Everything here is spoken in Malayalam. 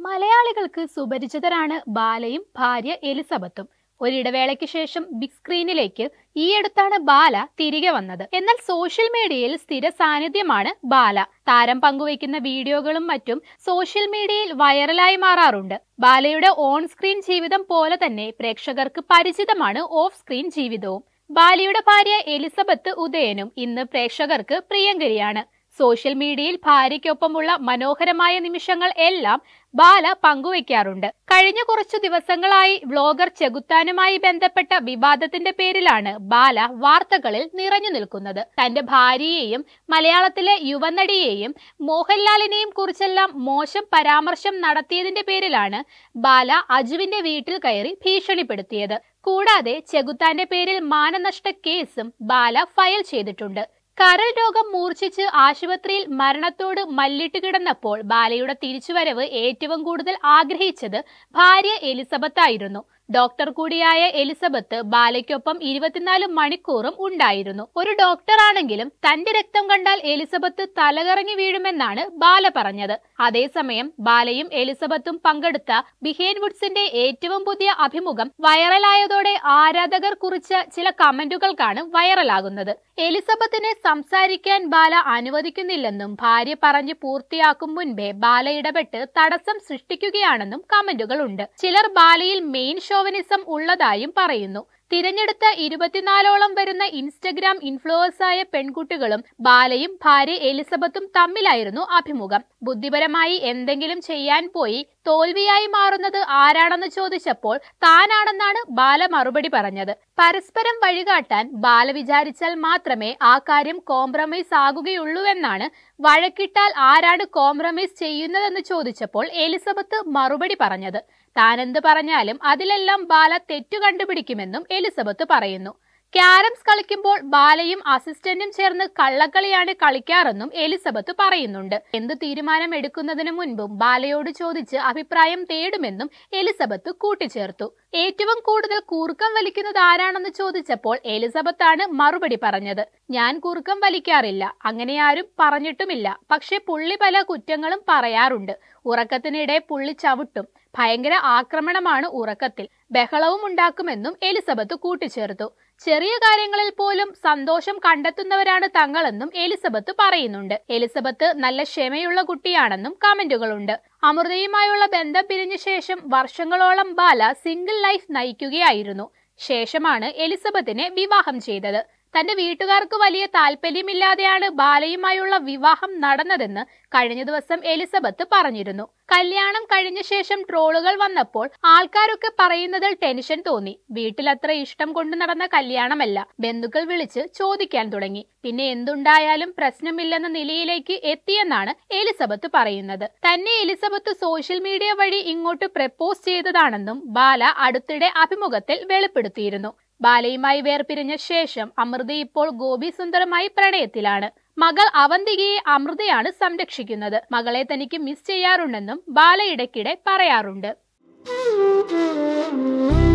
മലയാളികൾക്ക് സുപരിചിതരാണ് ബാലയും ഭാര്യ എലിസബത്തും ഒരിടവേളയ്ക്ക് ശേഷം ബിഗ് സ്ക്രീനിലേക്ക് ഈയടുത്താണ് ബാല തിരികെ വന്നത് എന്നാൽ സോഷ്യൽ മീഡിയയിൽ സ്ഥിര സാന്നിധ്യമാണ് ബാല താരം പങ്കുവയ്ക്കുന്ന വീഡിയോകളും മറ്റും സോഷ്യൽ മീഡിയയിൽ വൈറലായി മാറാറുണ്ട് ബാലയുടെ ഓൺ സ്ക്രീൻ ജീവിതം പോലെ തന്നെ പ്രേക്ഷകർക്ക് പരിചിതമാണ് ഓഫ് സ്ക്രീൻ ജീവിതവും ബാലയുടെ ഭാര്യ എലിസബത്ത് ഉദയനും ഇന്ന് പ്രേക്ഷകർക്ക് പ്രിയങ്കരിയാണ് സോഷ്യൽ മീഡിയയിൽ ഭാര്യയ്ക്കൊപ്പമുള്ള മനോഹരമായ നിമിഷങ്ങൾ എല്ലാം ബാല പങ്കുവയ്ക്കാറുണ്ട് കഴിഞ്ഞ കുറച്ചു ദിവസങ്ങളായി വ്ലോഗർ ചെകുത്താനുമായി ബന്ധപ്പെട്ട വിവാദത്തിന്റെ പേരിലാണ് ബാല വാർത്തകളിൽ നിറഞ്ഞു നിൽക്കുന്നത് തന്റെ ഭാര്യയെയും മലയാളത്തിലെ യുവനടിയെയും മോഹൻലാലിനെയും കുറിച്ചെല്ലാം മോശം പരാമർശം നടത്തിയതിന്റെ പേരിലാണ് ബാല അജുവിന്റെ വീട്ടിൽ കയറി ഭീഷണിപ്പെടുത്തിയത് കൂടാതെ ചെകുത്താന്റെ പേരിൽ മാനനഷ്ട കേസും ബാല ഫയൽ ചെയ്തിട്ടുണ്ട് കരൾ രോഗം മൂർച്ഛിച്ച് ആശുപത്രിയിൽ മരണത്തോട് മല്ലിട്ട് കിടന്നപ്പോൾ ബാലയുടെ തിരിച്ചുവരവ് ഏറ്റവും കൂടുതൽ ആഗ്രഹിച്ചത് ഭാര്യ എലിസബത്ത് ആയിരുന്നു ഡോക്ടർ കൂടിയായ എലിസബത്ത് ബാലയ്ക്കൊപ്പം ഇരുപത്തിനാല് മണിക്കൂറും ഉണ്ടായിരുന്നു ഒരു ഡോക്ടറാണെങ്കിലും തന്റെ രക്തം കണ്ടാൽ എലിസബത്ത് തലകറങ്ങി വീഴുമെന്നാണ് ബാല പറഞ്ഞത് അതേസമയം ബാലയും എലിസബത്തും പങ്കെടുത്ത ബിഹേൻ വുഡ്സിന്റെ ഏറ്റവും പുതിയ അഭിമുഖം വൈറലായതോടെ ആരാധകർ കുറിച്ച ചില കമന്റുകൾക്കാണ് വൈറലാകുന്നത് എലിസബത്തിനെ സംസാരിക്കാൻ ബാല അനുവദിക്കുന്നില്ലെന്നും ഭാര്യ പറഞ്ഞു പൂർത്തിയാക്കും മുൻപേ ബാല ഇടപെട്ട് തടസ്സം സൃഷ്ടിക്കുകയാണെന്നും കമന്റുകളുണ്ട് ചിലർ ബാലയിൽ മെയിൻ ഷോവനിസം ഉള്ളതായും പറയുന്നു തിരഞ്ഞെടുത്ത ഇരുപത്തിനാലോളം വരുന്ന ഇൻസ്റ്റഗ്രാം ഇൻഫ്ലുവൻസായ പെൺകുട്ടികളും ബാലയും ഭാര്യ എലിസബത്തും തമ്മിലായിരുന്നു അഭിമുഖം ബുദ്ധിപരമായി എന്തെങ്കിലും ചെയ്യാൻ പോയി തോൽവിയായി മാറുന്നത് ആരാണെന്ന് ചോദിച്ചപ്പോൾ താനാണെന്നാണ് ബാല മറുപടി പറഞ്ഞത് പരസ്പരം വഴികാട്ടാൻ ബാല വിചാരിച്ചാൽ മാത്രമേ ആ കാര്യം കോംപ്രമൈസ് ആകുകയുള്ളൂവെന്നാണ് വഴക്കിട്ടാൽ ആരാണ് കോംപ്രമൈസ് ചെയ്യുന്നതെന്ന് ചോദിച്ചപ്പോൾ എലിസബത്ത് മറുപടി പറഞ്ഞത് താനെന്ത് പറഞ്ഞാലും അതിലെല്ലാം ബാല തെറ്റു കണ്ടുപിടിക്കുമെന്നും എലിസബത്ത് പറയുന്നു ക്യാരംസ് കളിക്കുമ്പോൾ ബാലയും അസിസ്റ്റന്റും ചേർന്ന് കള്ളക്കളിയാണ് കളിക്കാറെന്നും എലിസബത്ത് പറയുന്നുണ്ട് എന്ത് തീരുമാനം എടുക്കുന്നതിന് മുൻപും ബാലയോട് ചോദിച്ച് അഭിപ്രായം തേടുമെന്നും എലിസബത്ത് കൂട്ടിച്ചേർത്തു ഏറ്റവും കൂടുതൽ കൂർക്കം വലിക്കുന്നത് ആരാണെന്ന് ചോദിച്ചപ്പോൾ എലിസബത്താണ് മറുപടി പറഞ്ഞത് ഞാൻ കൂർക്കം വലിക്കാറില്ല അങ്ങനെ ആരും പറഞ്ഞിട്ടുമില്ല പക്ഷെ പുള്ളി പല കുറ്റങ്ങളും പറയാറുണ്ട് ഉറക്കത്തിനിടെ പുള്ളി ചവിട്ടും ഭയങ്കര ആക്രമണമാണ് ഉറക്കത്തിൽ ബഹളവും ഉണ്ടാക്കുമെന്നും എലിസബത്ത് കൂട്ടിച്ചേർത്തു ചെറിയ കാര്യങ്ങളിൽ പോലും സന്തോഷം കണ്ടെത്തുന്നവരാണ് തങ്ങളെന്നും എലിസബത്ത് പറയുന്നുണ്ട് എലിസബത്ത് നല്ല ക്ഷമയുള്ള കുട്ടിയാണെന്നും കമന്റുകളുണ്ട് അമൃതയുമായുള്ള ബന്ധം പിരിഞ്ഞ ശേഷം വർഷങ്ങളോളം ബാല സിംഗിൾ ലൈഫ് നയിക്കുകയായിരുന്നു ശേഷമാണ് എലിസബത്തിനെ വിവാഹം ചെയ്തത് തന്റെ വീട്ടുകാർക്ക് വലിയ താല്പര്യമില്ലാതെയാണ് ബാലയുമായുള്ള വിവാഹം നടന്നതെന്ന് കഴിഞ്ഞ ദിവസം എലിസബത്ത് പറഞ്ഞിരുന്നു കല്യാണം കഴിഞ്ഞ ശേഷം ട്രോളുകൾ വന്നപ്പോൾ ആൾക്കാരൊക്കെ പറയുന്നതിൽ ടെൻഷൻ തോന്നി വീട്ടിലത്ര ഇഷ്ടം കൊണ്ടു നടന്ന കല്യാണമല്ല ബന്ധുക്കൾ വിളിച്ച് ചോദിക്കാൻ തുടങ്ങി പിന്നെ എന്തുണ്ടായാലും പ്രശ്നമില്ലെന്ന നിലയിലേക്ക് എത്തിയെന്നാണ് എലിസബത്ത് പറയുന്നത് തന്നെ എലിസബത്ത് സോഷ്യൽ മീഡിയ വഴി ഇങ്ങോട്ട് പ്രപ്പോസ് ചെയ്തതാണെന്നും ബാല അടുത്തിടെ അഭിമുഖത്തിൽ വെളിപ്പെടുത്തിയിരുന്നു ബാലയുമായി വേർപിരിഞ്ഞ ശേഷം അമൃത ഇപ്പോൾ ഗോപി സുന്ദരമായി പ്രണയത്തിലാണ് മകൾ അവന്തികയെ അമൃതയാണ് സംരക്ഷിക്കുന്നത് മകളെ തനിക്ക് മിസ് ചെയ്യാറുണ്ടെന്നും ബാല ഇടയ്ക്കിടെ പറയാറുണ്ട്